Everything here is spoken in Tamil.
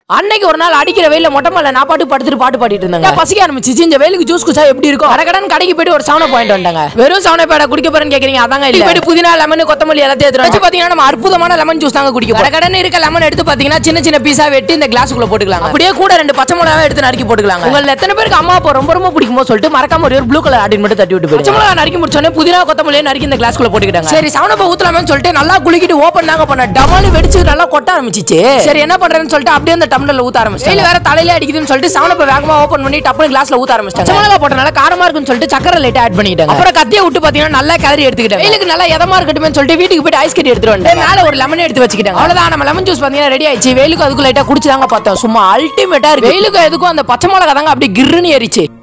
அன்னைக்கு ஒரு நாள் அடிக்கிற வெயில மொட்டை மேல நான் பாட்டு படுத்துட்டு பாட்டு பாடிட்டு இருந்தாங்க பசிக்க ஆரம்பிச்சிச்சு இந்த வெயிலுக்கு ஜூஸ் குடிச்சா எப்படி இருக்கும் கடகடன் கடைக்கு போயிட்டு ஒரு சவன பாயிண்ட் வந்தாங்க வெறும் சவன பேட குடிக்க போறேன்னு கேக்குறீங்க அதாங்க இல்ல போயிட்டு புதினா லெமன் கொத்தமல்லி எல்லாத்தையும் எடுத்து வச்சு பாத்தீங்கன்னா நம்ம அற்புதமான லெமன் ஜூஸ் தாங்க குடிக்க கடகடன் இருக்க லெமன் எடுத்து பாத்தீங்கன்னா சின்ன சின்ன பீஸா வெட்டி இந்த கிளாஸுக்குள்ள போட்டுக்கலாம் அப்படியே கூட ரெண்டு பச்சை மிளகா எடுத்து நறுக்கி போட்டுக்கலாம் உங்க எத்தனை பேருக்கு அம்மா அப்பா ரொம்ப ரொம்ப பிடிக்குமோ சொல்லிட்டு மறக்காம ஒரு ப்ளூ கலர் ஆடின் மட்டும் தட்டி விட்டு போயிரு. பச்சை மிளகா நறுக்கி முடிச்சோடனே புதினா கொத்தமல்லி நறுக்கி இந்த கிளாஸ்க்குள்ள போட்டுக்கிட்டாங்க சரி சவனப்பா ஊத்தலாமேன்னு சொல்லிட்டு நல்லா குளிக்கிட்டு ஓப்பன் தாங்க பண்ண டமாலு வெடிச்சு நல்லா கொட்ட ஆரம்பிச்சிச்சு சரி என்ன பண்றேன்னு சொல்லிட்டு அப்படியே அந்த டம்ளர்ல ஊத்த ஆரம்பிச்சு வெயில் வேற தலையில அடிக்குதுன்னு சொல்லிட்டு சவனப்ப வேகமா ஓபன் பண்ணி டப்புனு கிளாஸ்ல ஊத்த ஆரம்பிச்சிட்டாங்க பச்சை மிளகா போட்டனால காரமா இருக்குன்னு சொல்லிட்டு சக்கரை லைட் ஆட் பண்ணிட்டாங்க அப்புறம் கத்தியை விட்டு பாத்தீங்கன்னா நல்லா கிளறி எடுத்துக்கிட்டேன் வெயிலுக்கு நல்லா எதமா இருக்கட்டுமே சொல்லிட்டு வீட்டுக்கு போயிட்டு ஐஸ் கட்டி எடுத்துட்டு வந்தேன் மேல ஒரு லெமன் எடுத்து வச்சுக்கிட்டாங்க அவ்வளவுதான் நம்ம லெமன் ஜூஸ் பாத்தீங்கன்னா ரெடி ஆயிடுச்சு வெயிலுக்கு அதுக்கு லைட்டா குடிச்சுதாங்க பார்த்தோம் சும்மா அல்டிமேட்டா இருக்கு வெயிலுக்கு எதுக்கும் அந்த பச்சை மிளகா தாங்க அப்படி கிருன்னு ஏறிச்சு